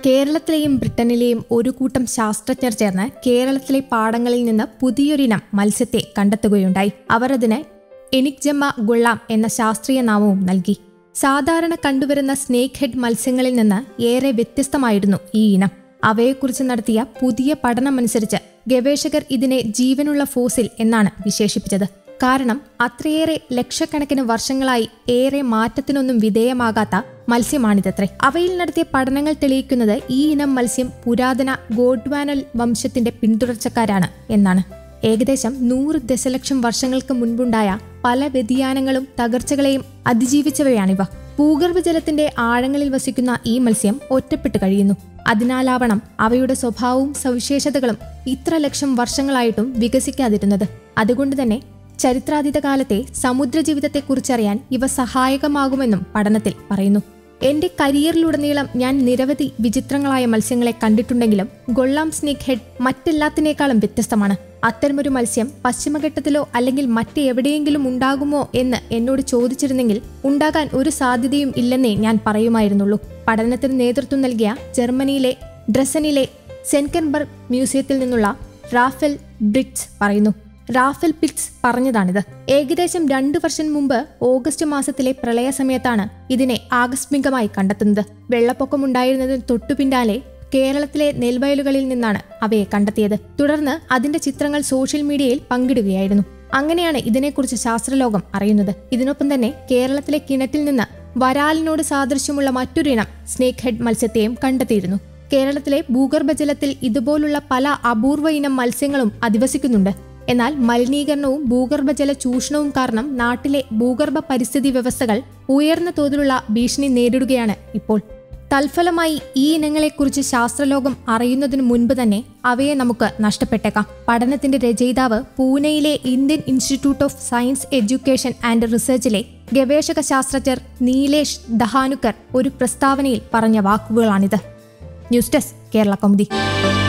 കേരളത്തിലെയും ബ്രിട്ടനിലെയും ഒരു കൂട്ടം ശാസ്ത്രജ്ഞർ ചേർന്ന് കേരളത്തിലെ പാടങ്ങളിൽ നിന്ന് പുതിയൊരിനം മത്സ്യത്തെ കണ്ടെത്തുകയുണ്ടായി അവർ അതിന് എനിക്ജമ്മ ഗുള്ളാം എന്ന ശാസ്ത്രീയ നാമവും നൽകി സാധാരണ കണ്ടുവരുന്ന സ്നേക്ക് ഹെഡ് മത്സ്യങ്ങളിൽ നിന്ന് ഏറെ വ്യത്യസ്തമായിരുന്നു ഈ ഇനം അവയെക്കുറിച്ച് നടത്തിയ പുതിയ പഠനമനുസരിച്ച് ഗവേഷകർ ഇതിനെ ജീവനുള്ള ഫോസിൽ എന്നാണ് വിശേഷിപ്പിച്ചത് കാരണം അത്രയേറെ ലക്ഷക്കണക്കിന് വർഷങ്ങളായി ഏറെ മാറ്റത്തിനൊന്നും വിധേയമാകാത്ത മത്സ്യമാണിതത്രേ അവയിൽ നടത്തിയ പഠനങ്ങൾ തെളിയിക്കുന്നത് ഈ ഇനം മത്സ്യം പുരാതന ഗോഡ്വാനൽ വംശത്തിന്റെ പിന്തുടർച്ചക്കാരാണ് എന്നാണ് ഏകദേശം നൂറ് ദശലക്ഷം വർഷങ്ങൾക്ക് മുൻപുണ്ടായ പല വ്യതിയാനങ്ങളും തകർച്ചകളെയും അതിജീവിച്ചവയാണിവ ഭൂഗർഭജലത്തിന്റെ ആഴങ്ങളിൽ വസിക്കുന്ന ഈ മത്സ്യം ഒറ്റപ്പെട്ട് കഴിയുന്നു അതിനാലാവണം അവയുടെ സ്വഭാവവും സവിശേഷതകളും ഇത്ര ലക്ഷം വർഷങ്ങളായിട്ടും വികസിക്കാതിരുന്നത് അതുകൊണ്ട് തന്നെ ചരിത്രാതീത കാലത്തെ സമുദ്രജീവിതത്തെക്കുറിച്ചറിയാൻ ഇവ സഹായകമാകുമെന്നും പഠനത്തിൽ പറയുന്നു എന്റെ കരിയറിലുടനീളം ഞാൻ നിരവധി വിചിത്രങ്ങളായ മത്സ്യങ്ങളെ കണ്ടിട്ടുണ്ടെങ്കിലും ഗൊള്ളാം സ്നേക്ക് ഹെഡ് മറ്റെല്ലാത്തിനേക്കാളും വ്യത്യസ്തമാണ് അത്തരമൊരു മത്സ്യം പശ്ചിമഘട്ടത്തിലോ അല്ലെങ്കിൽ മറ്റെവിടെയെങ്കിലും ഉണ്ടാകുമോ എന്ന് എന്നോട് ചോദിച്ചിരുന്നെങ്കിൽ ഉണ്ടാകാൻ ഒരു സാധ്യതയും ഇല്ലെന്നേ ഞാൻ പറയുമായിരുന്നുള്ളൂ പഠനത്തിന് നേതൃത്വം നൽകിയ ജർമ്മനിയിലെ ഡ്രസനിലെ സെൻകൻബർഗ് മ്യൂസിയത്തിൽ നിന്നുള്ള റാഫേൽ ബ്രിറ്റ്സ് പറയുന്നു റാഫേൽ പിറ്റ്സ് പറഞ്ഞതാണിത് ഏകദേശം രണ്ടു വർഷം മുമ്പ് ഓഗസ്റ്റ് മാസത്തിലെ പ്രളയ സമയത്താണ് ഇതിനെ ആകസ്മികമായി കണ്ടെത്തുന്നത് വെള്ളപ്പൊക്കമുണ്ടായിരുന്നതിന് തൊട്ടു പിന്നാലെ കേരളത്തിലെ നെൽവയലുകളിൽ നിന്നാണ് അവയെ കണ്ടെത്തിയത് തുടർന്ന് അതിന്റെ ചിത്രങ്ങൾ സോഷ്യൽ മീഡിയയിൽ പങ്കിടുകയായിരുന്നു അങ്ങനെയാണ് ഇതിനെക്കുറിച്ച് ശാസ്ത്രലോകം അറിയുന്നത് ഇതിനൊപ്പം തന്നെ കേരളത്തിലെ കിണറ്റിൽ നിന്ന് വരാലിനോട് സാദൃശ്യമുള്ള മറ്റൊരു ഇനം സ്നേക്ക് ഹെഡ് മത്സ്യത്തെയും കണ്ടെത്തിയിരുന്നു കേരളത്തിലെ ഭൂഗർഭജലത്തിൽ ഇതുപോലുള്ള പല അപൂർവ ഇനം മത്സ്യങ്ങളും അധിവസിക്കുന്നുണ്ട് എന്നാൽ മലിനീകരണവും ഭൂഗർഭജല ചൂഷണവും കാരണം നാട്ടിലെ ഭൂഗർഭ പരിസ്ഥിതി വ്യവസ്ഥകൾ ഉയർന്ന തോതിലുള്ള ഭീഷണി നേരിടുകയാണ് ഇപ്പോൾ തൽഫലമായി ഈ ഇനങ്ങളെക്കുറിച്ച് ശാസ്ത്രലോകം അറിയുന്നതിനു മുൻപ് തന്നെ അവയെ നമുക്ക് നഷ്ടപ്പെട്ടേക്കാം പഠനത്തിന്റെ രചയിതാവ് പൂനെയിലെ Indian Institute of Science Education and റിസർച്ചിലെ ഗവേഷക ശാസ്ത്രജ്ഞർ നീലേഷ് ദഹാനുക്കർ ഒരു പ്രസ്താവനയിൽ പറഞ്ഞ വാക്കുകളാണിത് ന്യൂസ് ഡെസ്ക് കേരള കൗമുദി